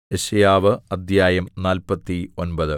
യെശയ്യാവ് അദ്ധ്യായം നാല്പത്തി ഒമ്പത്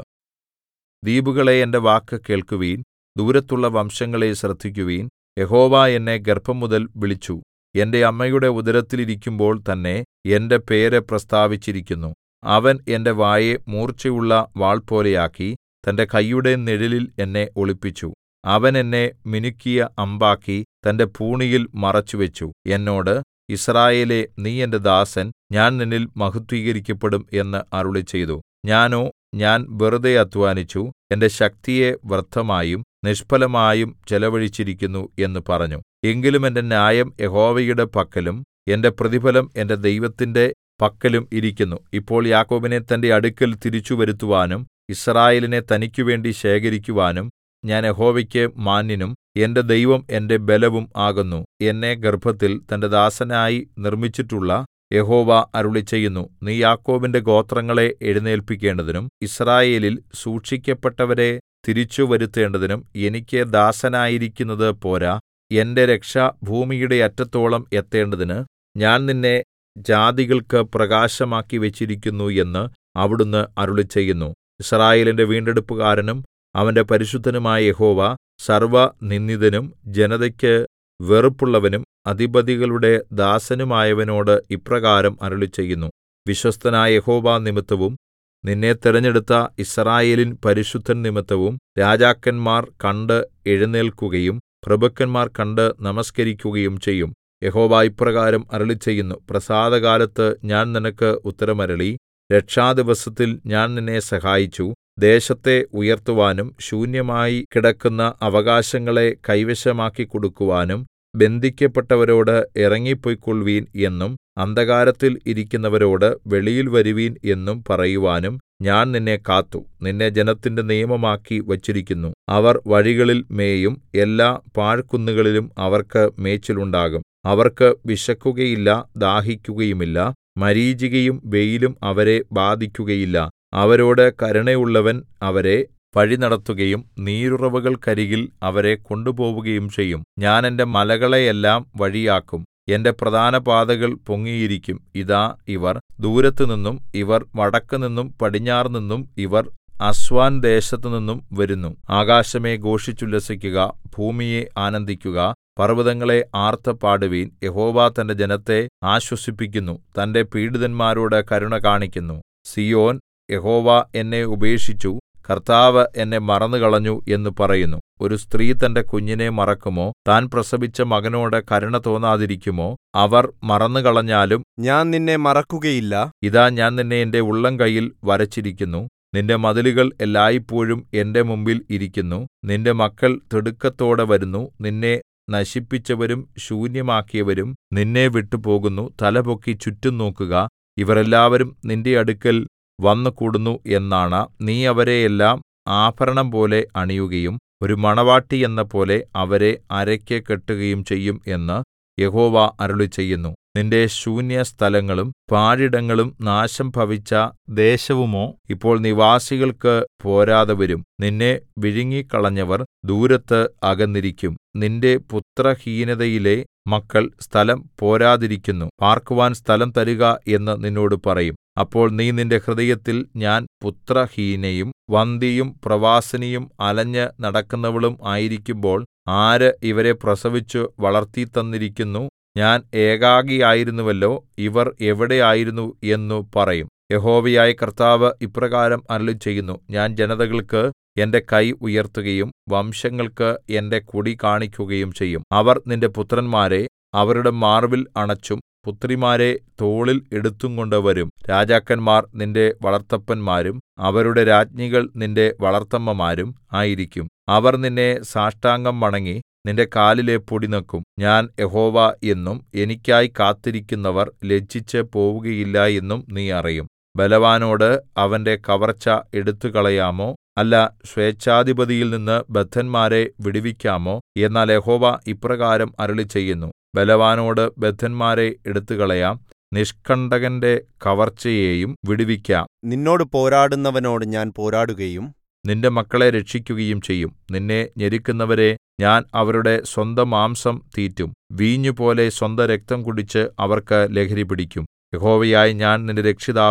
ദ്വീപുകളേ എന്റെ വാക്ക് കേൾക്കുവിൻ ദൂരത്തുള്ള വംശങ്ങളേ ശ്രദ്ധിക്കുവിൻ യഹോവ എന്നെ ഗർഭംമുതൽ വിളിച്ചു എന്റെ അമ്മയുടെ ഉദരത്തിൽ ഇരിക്കുമ്പോൾ തന്നെ എന്റെ പേര് പ്രസ്താവിച്ചിരിക്കുന്നു അവൻ എന്റെ വായെ മൂർച്ചയുള്ള വാൾപോലെയാക്കി തന്റെ കൈയുടെ നിഴലിൽ എന്നെ ഒളിപ്പിച്ചു അവൻ എന്നെ മിനുക്കിയ അമ്പാക്കി തന്റെ പൂണിയിൽ മറച്ചുവെച്ചു എന്നോട് യിസ്രായേലേ നീ എന്റെ ദാസൻ ഞാൻ നിന്നിൽ മഹത്വീകരിക്കപ്പെടും എന്ന് അരുളിച്ചെയ്തു ഞാനോ ഞാൻ വെറുതെ അദ്ധ്വാനിച്ചു എന്റെ ശക്തിയെ വ്യർത്ഥമായും നിഷ്ഫലമായും ചെലവഴിച്ചിരിക്കുന്നു എന്ന് പറഞ്ഞു എങ്കിലും എന്റെ ന്യായം യഹോവയുടെ പക്കലും എന്റെ പ്രതിഫലം എന്റെ ദൈവത്തിന്റെ പക്കലും ഇരിക്കുന്നു ഇപ്പോൾ യാക്കോബിനെ തന്റെ അടുക്കൽ തിരിച്ചുവരുത്തുവാനും യിസ്രായേലിനെ തനിക്കുവേണ്ടി ശേഖരിക്കുവാനും ഞാൻ യഹോവയ്ക്ക് മാന്യനും എന്റെ ദൈവം എന്റെ ബലവും ആകുന്നു എന്നെ ഗർഭത്തിൽ തന്റെ ദാസനായി നിർമ്മിച്ചിട്ടുള്ള യഹോവ അരുളിച്ചെയ്യുന്നു നീ യാക്കോബിന്റെ ഗോത്രങ്ങളെ എഴുന്നേല്പിക്കേണ്ടതിനും യിസ്രായേലിൽ സൂക്ഷിക്കപ്പെട്ടവരെ തിരിച്ചുവരുത്തേണ്ടതിനും എനിക്ക് ദാസനായിരിക്കുന്നത് പോരാ എന്റെ രക്ഷ ഭൂമിയുടെ അറ്റത്തോളം എത്തേണ്ടതിന് ഞാൻ നിന്നെ ജാതികൾക്ക് പ്രകാശമാക്കി വെച്ചിരിക്കുന്നു എന്ന് അവിടുന്ന് അരുളിച്ചെയ്യുന്നു യിസ്രായേലിന്റെ വീണ്ടെടുപ്പുകാരനും അവന്റെ പരിശുദ്ധനുമായ യഹോവ സർവ്വനിന്ദിതനും ജനതയ്ക്ക് വെറുപ്പുള്ളവനും അധിപതികളുടെ ദാസനുമായവനോട് ഇപ്രകാരം അരുളിച്ചെയ്യുന്നു വിശ്വസ്തനായ യഹോവ നിമിത്തവും നിന്നെ തിരഞ്ഞെടുത്ത യിസ്രായേലിൻ പരിശുദ്ധൻ നിമിത്തവും രാജാക്കന്മാർ കണ്ട് എഴുന്നേൽക്കുകയും പ്രഭുക്കന്മാർ കണ്ട് നമസ്കരിക്കുകയും ചെയ്യും യഹോവ ഇപ്രകാരം അരുളിച്ചെയ്യുന്നു പ്രസാദകാലത്ത് ഞാൻ നിനക്ക് ഉത്തരമരുളി രക്ഷാദിവസത്തിൽ ഞാൻ നിന്നെ സഹായിച്ചു ദേശത്തെ ഉയർത്തുവാനും ശൂന്യമായി കിടക്കുന്ന അവകാശങ്ങളെ കൈവശമാക്കി കൊടുക്കുവാനും ബന്ധിക്കപ്പെട്ടവരോട് ഇറങ്ങിപ്പൊയ്ക്കൊൾവീൻ എന്നും അന്ധകാരത്തിൽ ഇരിക്കുന്നവരോട് വെളിയിൽ വരുവീൻ എന്നും പറയുവാനും ഞാൻ നിന്നെ കാത്തു നിന്നെ ജനത്തിന്റെ നിയമമാക്കി വച്ചിരിക്കുന്നു അവർ വഴികളിൽ മേയും എല്ലാ പാഴ്കുന്നുകളിലും അവർക്ക് മേച്ചിലുണ്ടാകും അവർക്ക് വിശക്കുകയില്ല ദാഹിക്കുകയുമില്ല മരീചികയും വെയിലും അവരെ ബാധിക്കുകയില്ല അവരോട് കരുണയുള്ളവൻ അവരെ വഴിനടത്തുകയും നീരുറവുകൾക്കരികിൽ അവരെ കൊണ്ടുപോവുകയും ചെയ്യും ഞാൻ എന്റെ മലകളെയെല്ലാം വഴിയാക്കും എന്റെ പ്രധാന പാതകൾ പൊങ്ങിയിരിക്കും ഇതാ ഇവർ ദൂരത്തുനിന്നും ഇവർ വടക്കുനിന്നും പടിഞ്ഞാറുനിന്നും ഇവർ അസ്വാൻ ദേശത്തുനിന്നും വരുന്നു ആകാശമേ ഘോഷിച്ചുല്ലസിക്കുക ഭൂമിയെ ആനന്ദിക്കുക പർവ്വതങ്ങളെ ആർത്ത് പാടുവീൻ യഹോവ തന്റെ ജനത്തെ ആശ്വസിപ്പിക്കുന്നു തന്റെ പീഡിതന്മാരോട് കരുണ കാണിക്കുന്നു സിയോൻ യഹോവ എന്നെ ഉപേക്ഷിച്ചു കർത്താവ് എന്നെ മറന്നുകളഞ്ഞു എന്ന് പറയുന്നു ഒരു സ്ത്രീ തന്റെ കുഞ്ഞിനെ മറക്കുമോ താൻ പ്രസവിച്ച മകനോട് കരുണ തോന്നാതിരിക്കുമോ അവർ മറന്നുകളഞ്ഞാലും ഞാൻ നിന്നെ മറക്കുകയില്ല ഇതാ ഞാൻ നിന്നെ എന്റെ ഉള്ളംകൈയിൽ വരച്ചിരിക്കുന്നു നിന്റെ മതിലുകൾ എല്ലായ്പോഴും എന്റെ മുമ്പിൽ ഇരിക്കുന്നു നിന്റെ മക്കൾ തിടുക്കത്തോടെ വരുന്നു നിന്നെ നശിപ്പിച്ചവരും ശൂന്യമാക്കിയവരും നിന്നെ വിട്ടുപോകുന്നു തലപൊക്കി ചുറ്റും നോക്കുക ഇവർ എല്ലാവരും നിന്റെ അടുക്കൽ വന്നുകൂടുന്നു എന്നാണ നീ അവരെയെല്ലാം ആഭരണം പോലെ അണിയുകയും ഒരു മണവാട്ടി എന്നപോലെ അവരെ അരയ്ക്ക് കെട്ടുകയും ചെയ്യും എന്ന് യഹോവ അരുളിച്ചെയ്യുന്നു നിന്റെ ശൂന്യസ്ഥലങ്ങളും പാഴിടങ്ങളും നാശം ഭവിച്ച ദേശവുമോ ഇപ്പോൾ നിവാസികൾക്ക് പോരാതെ വരും നിന്നെ വിഴുങ്ങിക്കളഞ്ഞവർ ദൂരത്ത് അകന്നിരിക്കും നിന്റെ പുത്രഹീനതയിലെ മക്കൾ സ്ഥലം പോരാതിരിക്കുന്നു പാർക്കുവാൻ സ്ഥലം തരുക എന്ന് നിന്നോട് പറയും അപ്പോൾ നീ നിന്റെ ഹൃദയത്തിൽ ഞാൻ പുത്രഹീനയും വന്ധ്യയും പ്രവാസിനിയും അലഞ്ഞ് നടക്കുന്നവളും ആയിരിക്കുമ്പോൾ ആര് ഇവരെ പ്രസവിച്ചു വളർത്തിത്തന്നിരിക്കുന്നു ഞാൻ ഏകാകിയായിരുന്നുവല്ലോ ഇവർ എവിടെ ആയിരുന്നു എന്നു പറയും യഹോവയായ കർത്താവ് ഇപ്രകാരം അരുളിച്ചെയ്യുന്നു ഞാൻ ജനതകൾക്ക് എന്റെ കൈ ഉയർത്തുകയും വംശങ്ങൾക്ക് എന്റെ കൊടി കാണിക്കുകയും ചെയ്യും അവർ നിന്റെ പുത്രന്മാരെ അവരുടെ മാർവിൽ അണച്ചും പുത്രിമാരെ തോളിൽ എടുത്തുംകൊണ്ട് വരും രാജാക്കന്മാർ നിന്റെ വളർത്തപ്പന്മാരും അവരുടെ രാജ്ഞികൾ നിന്റെ വളർത്തമ്മമാരും ആയിരിക്കും അവർ നിന്നെ സാഷ്ടാംഗം വണങ്ങി നിന്റെ കാലിലെ പൊടി നക്കും ഞാൻ യഹോവ എന്നും എനിക്കായി കാത്തിരിക്കുന്നവർ ലജ്ജിച്ച് പോവുകയില്ല എന്നും നീ അറിയും ബലവാനോട് അവന്റെ കവർച്ച എടുത്തുകളയാമോ അല്ല സ്വേച്ഛാധിപതിയിൽ നിന്ന് ബദ്ധന്മാരെ വിടുവിക്കാമോ എന്നാൽ യഹോവ ഇപ്രകാരം അരുളിച്ചെയ്യുന്നു ബലവാനോട് ബദ്ധന്മാരെ എടുത്തുകളയാം നിഷ്കണ്ടകന്റെ കവർച്ചയെയും വിടുവിക്കാം നിന്നോട് പോരാടുന്നവനോട് ഞാൻ പോരാടുകയും നിന്റെ മക്കളെ രക്ഷിക്കുകയും ചെയ്യും നിന്നെ ഞെരുക്കുന്നവരെ ഞാൻ അവരുടെ സ്വന്തം മാംസം തീറ്റും വീഞ്ഞുപോലെ സ്വന്തം രക്തം കുടിച്ച് അവർക്ക് ലഹരി പിടിക്കും യഹോവയായ ഞാൻ നിന്റെ രക്ഷിതാവും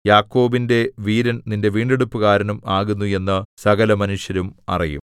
യാക്കോബിന്റെ വീരൻ നിന്റെ വീണ്ടെടുപ്പുകാരനും ആകുന്നു എന്ന് സകലമനുഷ്യരും അറിയും